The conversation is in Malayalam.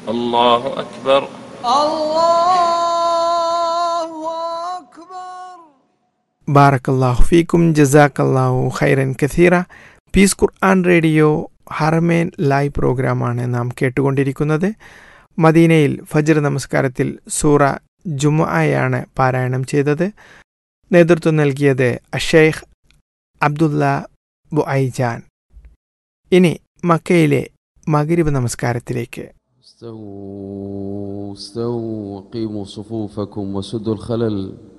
الله أكبر الله أكبر ബാറക്കല്ലാഹു ഫീക്കും ജസാക്കല്ലാഹു ഖൈറൻ കഥീറ പീസ് ഖുർആൻ റേഡിയോ ഹറമേൻ ലൈവ് പ്രോഗ്രാമാണ് നാം കേട്ടുകൊണ്ടിരിക്കുന്നത് മദീനയിൽ ഫജ്ർ നമസ്കാരത്തിൽ സൂറ ജുമുഅയാണ് പാരായണം ചെയ്തത് നേതൃത്വം നൽകിയത് അഷേഖ് അബ്ദുല്ല ബുഐജാൻ ഇനി മക്കയിലെ മകരിബ് നമസ്കാരത്തിലേക്ക് استووا استووا قيموا صفوفكم وسدوا الخلل